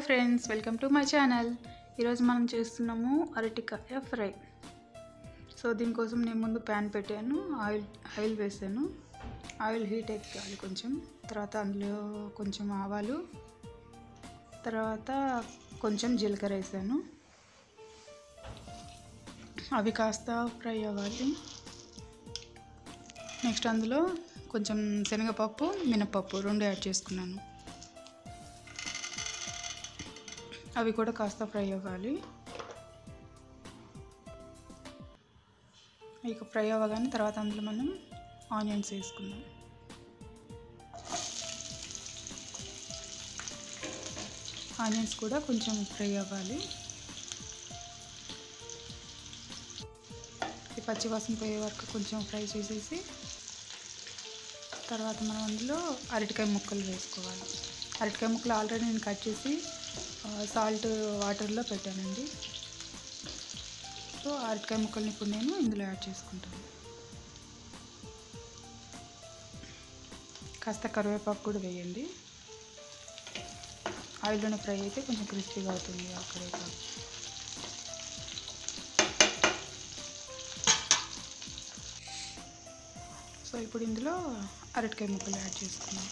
friends welcome to my channel ఈరోజు మనం చేస్తున్నాము అరటికాయ ఫ్రై సో దీనికోసం నేను ముందు ప్యాన్ పెట్టాను ఆయిల్ ఆయిల్ వేసాను ఆయిల్ హీట్ ఎక్కాలి కొంచెం తర్వాత అందులో కొంచెం ఆవాలు తర్వాత కొంచెం జీలకర్ర వేసాను అవి కాస్త ఫ్రై అవ్వాలి నెక్స్ట్ అందులో కొంచెం శనగపప్పు మినపప్పు రెండు యాడ్ చేసుకున్నాను అవి కూడా కాస్త ఫ్రై అవ్వాలి ఇక ఫ్రై అవ్వగానే తర్వాత అందులో మనం ఆనియన్స్ వేసుకుందాం ఆనియన్స్ కూడా కొంచెం ఫ్రై అవ్వాలి ఈ పచ్చివాసన పోయే వరకు కొంచెం ఫ్రై చేసేసి తర్వాత మనం అందులో అరటికాయ ముక్కలు వేసుకోవాలి అరటికాయ ముక్కలు ఆల్రెడీ నేను కట్ చేసి సాల్ట్ వాటర్లో పెట్టానండి సో అరటికాయ ముక్కల్ని ఇప్పుడు నేను ఇందులో యాడ్ చేసుకుంటాను కాస్త కరివేపాకు కూడా వేయండి ఆయిల్లోనే ఫ్రై అయితే కొంచెం క్రిస్పీగా అవుతుంది ఆ కరివేపాకు సో ఇప్పుడు ఇందులో అరటికాయ ముక్కలు యాడ్ చేసుకున్నాం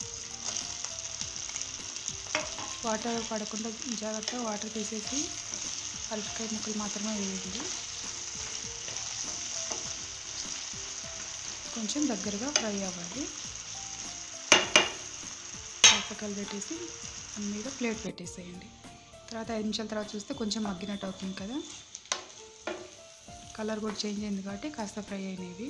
వాటర్ పడకుండా జాగ్రత్తగా వాటర్ తీసేసి అరటికాయ ముక్కలు మాత్రమే వేయండి కొంచెం దగ్గరగా ఫ్రై అవ్వాలి కాస్త పెట్టేసి మీద ప్లేట్ పెట్టేసేయండి తర్వాత ఐదు నిమిషాల తర్వాత చూస్తే కొంచెం మగ్గినట్టు అవుతుంది కదా కలర్ కూడా చేంజ్ అయింది కాబట్టి కాస్త ఫ్రై అయినవి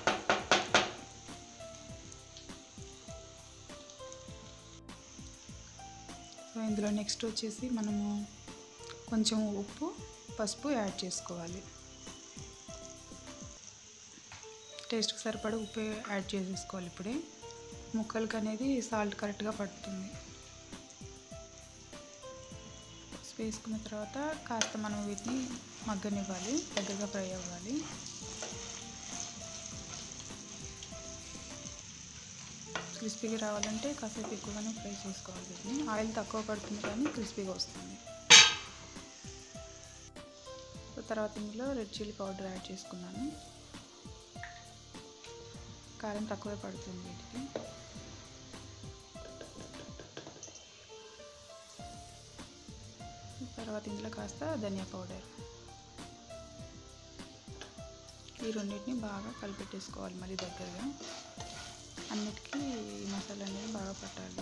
సో ఇందులో నెక్స్ట్ వచ్చేసి మనము కొంచెం ఉప్పు పసుపు యాడ్ చేసుకోవాలి టేస్ట్కి సరిపడా ఉప్పు యాడ్ చేసేసుకోవాలి ఇప్పుడే ముక్కలకి అనేది సాల్ట్ కరెక్ట్గా పడుతుంది వేసుకున్న తర్వాత కాస్త మనం వీటిని మగ్గనివ్వాలి దగ్గరగా ఫ్రై అవ్వాలి క్రిస్పీగా రావాలంటే కాసేపు ఎక్కువగానే ఫ్రై చేసుకోవాలి వీటిని ఆయిల్ తక్కువ పడుతుంది కానీ క్రిస్పీగా వస్తుంది తర్వాత ఇందులో రెడ్ చిల్లీ పౌడర్ యాడ్ చేసుకున్నాను కారం తక్కువే పడుతుంది వీటికి తర్వాత ఇందులో కాస్త ధనియా పౌడర్ ఈ రెండింటిని బాగా కలిపెట్టేసుకోవాలి మళ్ళీ దగ్గరగా అన్నిటికీ ఈ మసాలా అనేది బాగా పట్టాలి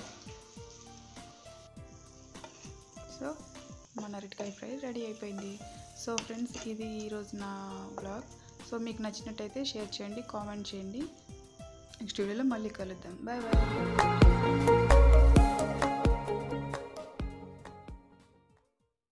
సో మన అరటికాయ ఫ్రై రెడీ అయిపోయింది సో ఫ్రెండ్స్ ఇది ఈరోజు నా బ్లాగ్ సో మీకు నచ్చినట్టయితే షేర్ చేయండి కామెంట్ చేయండి నెక్స్ట్ వీడియోలో మళ్ళీ కలుద్దాం బాయ్ బాయ్